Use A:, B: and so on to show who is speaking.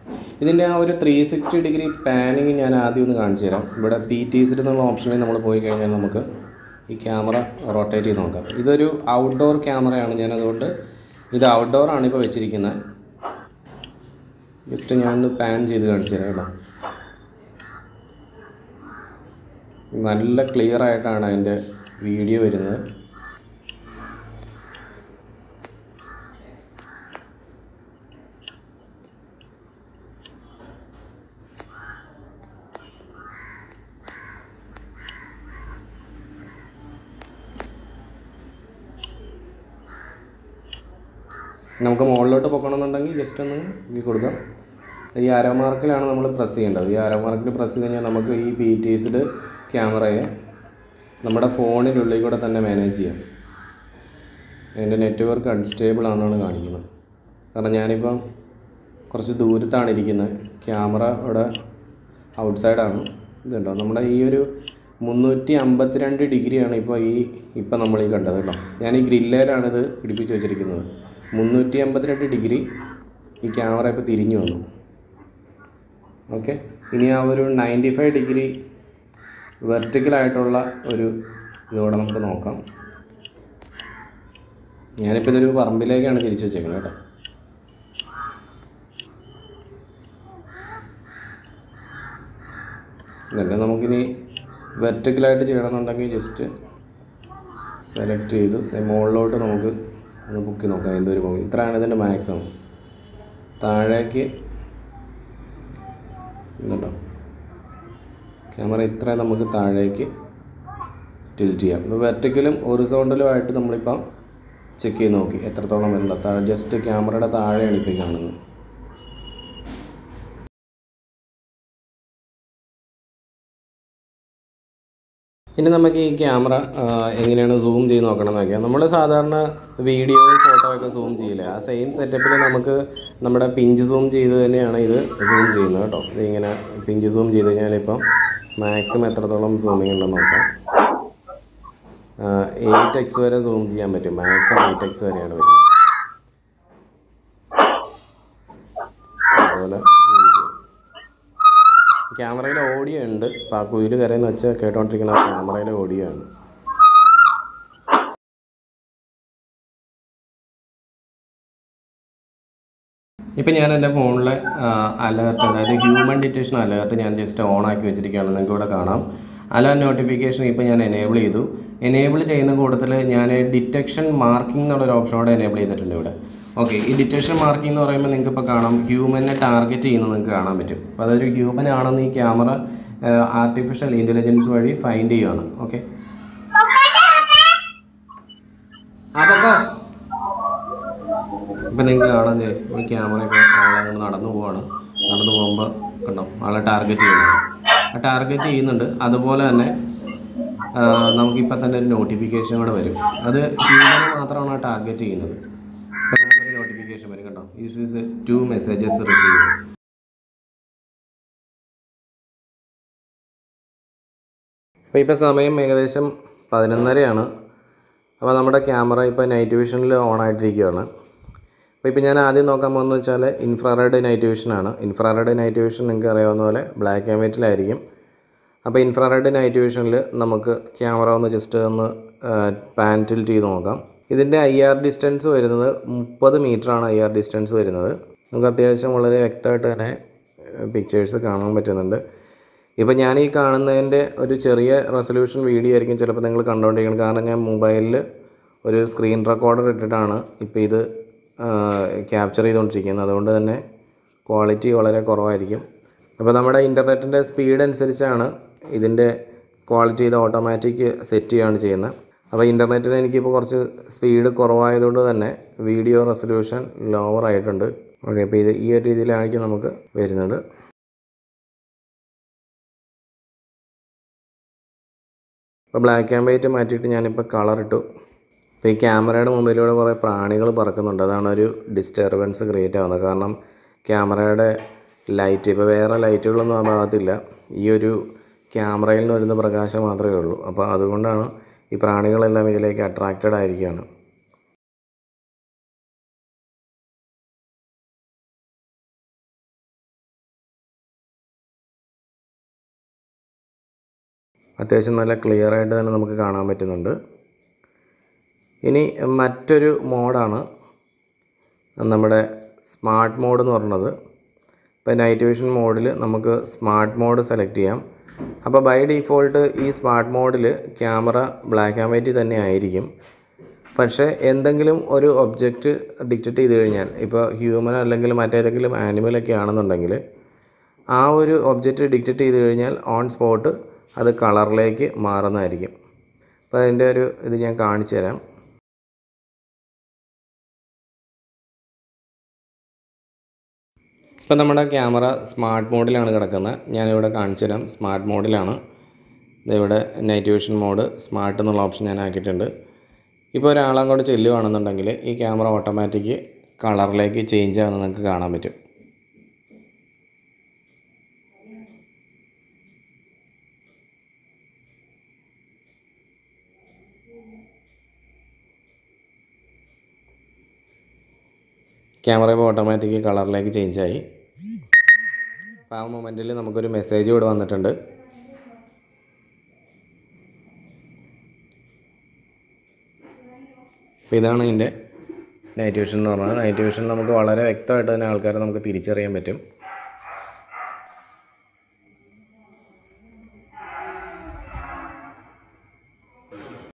A: ഇതിൻ്റെ ആ ഒരു ത്രീ സിക്സ്റ്റി ഡിഗ്രി പാനിങ് ഞാൻ ആദ്യം ഒന്ന് കാണിച്ചു തരാം ഇവിടെ പി ടി സിഡ് എന്നുള്ള ഓപ്ഷനിൽ നമ്മൾ പോയി കഴിഞ്ഞാൽ നമുക്ക് ഈ ക്യാമറ റൊട്ടേറ്റ് ചെയ്ത് നോക്കാം ഇതൊരു ഔട്ട്ഡോർ ക്യാമറയാണ് ഞാൻ അതുകൊണ്ട് ഇത് ഔട്ട്ഡോർ ആണ് ഇപ്പോൾ വെച്ചിരിക്കുന്നത് ജസ്റ്റ് ഞാനൊന്ന് പാൻ ചെയ്ത് കാണിച്ചു തരാം കേട്ടോ നല്ല ക്ലിയർ ആയിട്ടാണ് അതിൻ്റെ വീഡിയോ വരുന്നത് നമുക്ക് മുകളിലോട്ട് പൊക്കണമെന്നുണ്ടെങ്കിൽ ജസ്റ്റ് ഒന്ന് ഇങ്ങനെ കൊടുക്കാം ഈ ആരോ മാർക്കിലാണ് നമ്മൾ പ്രസ് ചെയ്യേണ്ടത് ഈ ആരോ മാർക്കിൽ പ്രസ് ചെയ്ത് കഴിഞ്ഞാൽ നമുക്ക് ഈ പി ടി എസിഡ് ക്യാമറയെ നമ്മുടെ ഫോണിനുള്ളിൽ കൂടെ തന്നെ മാനേജ് ചെയ്യാം എൻ്റെ നെറ്റ്വർക്ക് അൺസ്റ്റേബിൾ ആണെന്നാണ് കാണിക്കുന്നത് കാരണം ഞാനിപ്പം കുറച്ച് ദൂരത്താണ് ഇരിക്കുന്നത് ക്യാമറ ഇവിടെ ഔട്ട്സൈഡാണ് ഇതുണ്ടോ നമ്മുടെ ഈ ഒരു മുന്നൂറ്റി അമ്പത്തിരണ്ട് ഡിഗ്രിയാണ് ഇപ്പോൾ ഈ ഇപ്പം നമ്മൾ ഈ കണ്ടത് കേട്ടോ ഞാൻ ഈ ഗ്രില്ലേലാണ് ഇത് പിടിപ്പിച്ച് വെച്ചിരിക്കുന്നത് മുന്നൂറ്റി അമ്പത്തിരണ്ട് ഡിഗ്രി ഈ ക്യാമറ ഇപ്പോൾ തിരിഞ്ഞു വന്നു ഓക്കെ ഇനി ആ ഒരു നയൻറ്റി ഫൈവ് ഡിഗ്രി വെർട്ടിക്കലായിട്ടുള്ള ഒരു ഇതോടെ നമുക്ക് നോക്കാം ഞാനിപ്പോൾ ഇതൊരു പറമ്പിലേക്കാണ് തിരിച്ചു വെച്ചേക്കുന്നത് കേട്ടോ എന്നിട്ട് നമുക്കിനി വെർട്ടിക്കലായിട്ട് ചെയ്യണമെന്നുണ്ടെങ്കിൽ ജസ്റ്റ് സെലക്ട് ചെയ്തു ദേ മുകളിലോട്ട് നമുക്ക് ഒന്ന് പൊക്കി നോക്കാം എന്തൊരു മുഖം ഇത്രയാണ് ഇതിൻ്റെ മാക്സിമം താഴേക്ക് ഇതുണ്ടോ ക്യാമറ ഇത്രയും നമുക്ക് താഴേക്ക് ടിൽറ്റ് ചെയ്യാം ഇപ്പോൾ വെർട്ടിക്കലും ഒറിസോണ്ടലും ആയിട്ട് നമ്മളിപ്പം ചെക്ക് ചെയ്ത് നോക്കി എത്രത്തോളം വരണ്ട താഴെ ജസ്റ്റ് ക്യാമറയുടെ താഴെയാണ് ഇപ്പോൾ ഈ കാണുന്നത് ഇനി നമുക്ക് ഈ ക്യാമറ എങ്ങനെയാണ് സൂം ചെയ്ത് നോക്കണം എന്നൊക്കെ നമ്മൾ സാധാരണ വീഡിയോ ഫോട്ടോ ഒക്കെ സൂം ചെയ്യില്ല ആ സെയിം സെറ്റപ്പിൽ നമുക്ക് നമ്മുടെ പിഞ്ച് സൂം ചെയ്ത് തന്നെയാണ് ഇത് സൂം ചെയ്യുന്നത് കേട്ടോ ഇതിങ്ങനെ പിഞ്ച് സൂം ചെയ്ത് കഴിഞ്ഞാൽ ഇപ്പം മാക്സിമം എത്രത്തോളം സൂമിങ് ഉണ്ടെന്ന് നോക്കാം എയ്റ്റ് എക്സ് വരെ സൂം ചെയ്യാൻ പറ്റും മാക്സിമം എയ്റ്റ് എക്സ് വരെയാണ് വരുന്നത് അതുപോലെ zoom ചെയ്യാം ക്യാമറയിൽ ഓഡിയോ ഉണ്ട് അപ്പോൾ ആ കുയിൽ കരയെന്ന് വെച്ചാൽ കേട്ടോണ്ടിരിക്കുന്ന ക്യാമറയിലെ ഓഡിയോ ആണ് ഇപ്പം ഞാൻ എൻ്റെ ഫോണിലെ അലേർട്ട് അതായത് ഹ്യൂമൻ ഡിറ്റക്ഷൻ അലേർട്ട് ഞാൻ ജസ്റ്റ് ഓൺ ആക്കി വെച്ചിരിക്കുകയാണ് നിങ്ങൾക്ക് ഇവിടെ കാണാം അലേർട്ട് നോട്ടിഫിക്കേഷൻ ഇപ്പോൾ ഞാൻ എനേബിൾ ചെയ്തു എനേബിൾ ചെയ്യുന്ന കൂട്ടത്തിൽ ഞാൻ ഡിറ്റക്ഷൻ മാർക്കിംഗ് എന്നുള്ളൊരു ഓപ്ഷനോടെ എനേബിൾ ചെയ്തിട്ടുണ്ട് ഇവിടെ ഓക്കെ ഈ ഡിറ്റക്ഷൻ മാർക്കിംഗ് എന്ന് പറയുമ്പോൾ നിങ്ങൾക്ക് ഇപ്പോൾ കാണാം ഹ്യൂമനെ ടാർഗറ്റ് ചെയ്യുന്നത് നിങ്ങൾക്ക് കാണാൻ പറ്റും അപ്പോൾ അതൊരു ഹ്യൂമൻ ആണെന്ന് ഈ ക്യാമറ ആർട്ടിഫിഷ്യൽ ഇൻ്റലിജൻസ് വഴി ഫൈൻഡ് ചെയ്യുകയാണ് ഓക്കെ അപ്പോൾ ഇപ്പം നിങ്ങൾക്ക് കാണാൻ ദേ ഒരു ക്യാമറ ഇപ്പോൾ ആളങ്ങനെ നടന്നു പോവാണ് നടന്നു പോകുമ്പോൾ കണ്ടോ ആളെ ടാർഗറ്റ് ചെയ്യുന്നുണ്ട് ആ ടാർഗറ്റ് ചെയ്യുന്നുണ്ട് അതുപോലെ തന്നെ ആ, നമുക്കിപ്പോൾ തന്നെ ഒരു നോട്ടിഫിക്കേഷൻ കൂടെ വരും അത് ഹ്യൂമനെ മാത്രമാണ് ആ ടാർഗറ്റ് ചെയ്യുന്നത് ഇപ്പം നമുക്കൊരു നോട്ടിഫിക്കേഷൻ വരും കണ്ടോ is with two messages receive അപ്പോൾ ഇപ്പോൾ സമയം ഏകദേശം പതിനൊന്നരയാണ് അപ്പോൾ നമ്മുടെ ക്യാമറ ഇപ്പോൾ നൈറ്റ് വിഷനിൽ ഓൺ ആയിട്ടിരിക്കുകയാണ് അപ്പോൾ ഇപ്പോൾ ഞാൻ ആദ്യം നോക്കാൻ പോകുന്നത് വെച്ചാൽ ഇൻഫ്രാറെഡ് നൈറ്റ് വിഷനാണ് ഇൻഫ്രാറെഡ് നൈറ്റ് വിഷൻ നിങ്ങൾക്ക് അറിയാവുന്ന പോലെ ബ്ലാക്ക് ആൻഡ് വൈറ്റിലായിരിക്കും അപ്പോൾ ഇൻഫ്രാറെഡ് നൈറ്റ് വിഷനിൽ നമുക്ക് ക്യാമറ ഒന്ന് ജസ്റ്റ് ഒന്ന് പാൻ ടിൽറ്റ് ചെയ്ത് നോക്കാം ഇതിൻ്റെ ഐ ആർ ഡിസ്റ്റൻസ് വരുന്നത് മുപ്പത് ആണ് ഐ ആർ ഡിസ്റ്റൻസ് വരുന്നത് നമുക്ക് അത്യാവശ്യം വളരെ വ്യക്തമായിട്ട് തന്നെ പിക്ചേഴ്സ് കാണാൻ പറ്റുന്നുണ്ട് ഇപ്പോൾ ഞാൻ ഈ കാണുന്നതിൻ്റെ ഒരു ചെറിയ റെസൊല്യൂഷൻ വീഡിയോ ആയിരിക്കും ചിലപ്പോൾ നിങ്ങൾ കണ്ടുകൊണ്ടിരിക്കുന്നത് കാരണം ഞാൻ മൊബൈലിൽ ഒരു സ്ക്രീൻ റെക്കോർഡർ ഇട്ടിട്ടാണ് ഇപ്പോൾ ഇത് ക്യാപ്ചർ ചെയ്തുകൊണ്ടിരിക്കുന്നത് അതുകൊണ്ട് തന്നെ ക്വാളിറ്റി വളരെ കുറവായിരിക്കും അപ്പോൾ നമ്മുടെ ഇൻ്റർനെറ്റിൻ്റെ സ്പീഡ് അനുസരിച്ചാണ് ഇതിൻ്റെ ക്വാളിറ്റി ഇത് ഓട്ടോമാറ്റിക് സെറ്റ് ചെയ്യുകയാണ് ചെയ്യുന്നത് അപ്പോൾ ഇൻ്റർനെറ്റിന് എനിക്കിപ്പോൾ കുറച്ച് സ്പീഡ് കുറവായതുകൊണ്ട് തന്നെ വീഡിയോ റെസൊല്യൂഷൻ ലോവർ ആയിട്ടുണ്ട് ഓക്കെ അപ്പോൾ ഇത് ഈ ഒരു രീതിയിലായിരിക്കും നമുക്ക് വരുന്നത് ഇപ്പോൾ ബ്ലാക്ക് ആൻഡ് വൈറ്റ് മാറ്റിയിട്ട് ഞാനിപ്പോൾ കളർ ഇട്ടു ഇപ്പോൾ ഈ ക്യാമറയുടെ മുമ്പിലൂടെ കുറേ പ്രാണികൾ പറക്കുന്നുണ്ട് അതാണ് ഒരു ഡിസ്റ്റർബൻസ് ക്രിയേറ്റ് ആവുന്നത് കാരണം ക്യാമറയുടെ ലൈറ്റ് ഇപ്പോൾ വേറെ ലൈറ്റുകളൊന്നും ആ ഭാഗത്തില്ല ഈ ഒരു ക്യാമറയിൽ നിന്ന് വരുന്ന പ്രകാശം മാത്രമേ ഉള്ളൂ അപ്പോൾ അതുകൊണ്ടാണ് ഈ പ്രാണികളെല്ലാം ഇതിലേക്ക് അട്രാക്റ്റഡ് ആയിരിക്കുകയാണ് അത്യാവശ്യം നല്ല ക്ലിയർ ആയിട്ട് തന്നെ നമുക്ക് കാണാൻ പറ്റുന്നുണ്ട് ഇനി മറ്റൊരു മോഡാണ് നമ്മുടെ സ്മാർട്ട് മോഡ് എന്ന് പറയുന്നത് ഇപ്പോൾ നൈറ്റ് വിഷൻ മോഡിൽ നമുക്ക് സ്മാർട്ട് മോഡ് സെലക്ട് ചെയ്യാം അപ്പോൾ ബൈ ഡീഫോൾട്ട് ഈ സ്മാർട്ട് മോഡിൽ ക്യാമറ ബ്ലാക്ക് ആൻഡ് വൈറ്റ് തന്നെ ആയിരിക്കും പക്ഷേ എന്തെങ്കിലും ഒരു ഒബ്ജക്റ്റ് ഡിക്റ്റേറ്റ് ചെയ്ത് കഴിഞ്ഞാൽ ഇപ്പോൾ ഹ്യൂമൻ അല്ലെങ്കിൽ മറ്റേതെങ്കിലും ആനിമലൊക്കെ ആണെന്നുണ്ടെങ്കിൽ ആ ഒരു ഒബ്ജക്റ്റ് ഡിക്റ്റേറ്റ് ചെയ്ത് കഴിഞ്ഞാൽ ഓൺ സ്പോട്ട് അത് കളറിലേക്ക് മാറുന്നതായിരിക്കും അപ്പോൾ അതിൻ്റെ ഒരു ഇത് ഞാൻ കാണിച്ചു തരാം ഇപ്പം നമ്മുടെ ക്യാമറ സ്മാർട്ട് മോഡിലാണ് കിടക്കുന്നത് ഞാനിവിടെ കാണിച്ചു തരാം സ്മാർട്ട് മോഡിലാണ് ഇവിടെ നൈറ്റ് വിഷൻ മോഡ് സ്മാർട്ട് എന്നുള്ള ഓപ്ഷൻ ഞാൻ ആക്കിയിട്ടുണ്ട് ഇപ്പോൾ ഒരാളങ്ങോട്ട് ചെല്ലുവാണെന്നുണ്ടെങ്കിൽ ഈ ക്യാമറ ഓട്ടോമാറ്റിക് കളറിലേക്ക് ചേഞ്ച് ആകുന്നത് നിങ്ങൾക്ക് കാണാൻ പറ്റും ക്യാമറ ഇപ്പോൾ ഓട്ടോമാറ്റിക് കളറിലേക്ക് ചേഞ്ച് ആയി അപ്പോൾ ആ മൊമെൻറ്റിൽ നമുക്കൊരു മെസ്സേജ് ഇവിടെ വന്നിട്ടുണ്ട് അപ്പോൾ ഇതാണ് ഇതിൻ്റെ നൈറ്റ് വിഷൻ എന്ന് പറഞ്ഞാൽ നൈറ്റ് വിഷൻ നമുക്ക് വളരെ വ്യക്തമായിട്ട് തന്നെ ആൾക്കാരെ നമുക്ക് തിരിച്ചറിയാൻ പറ്റും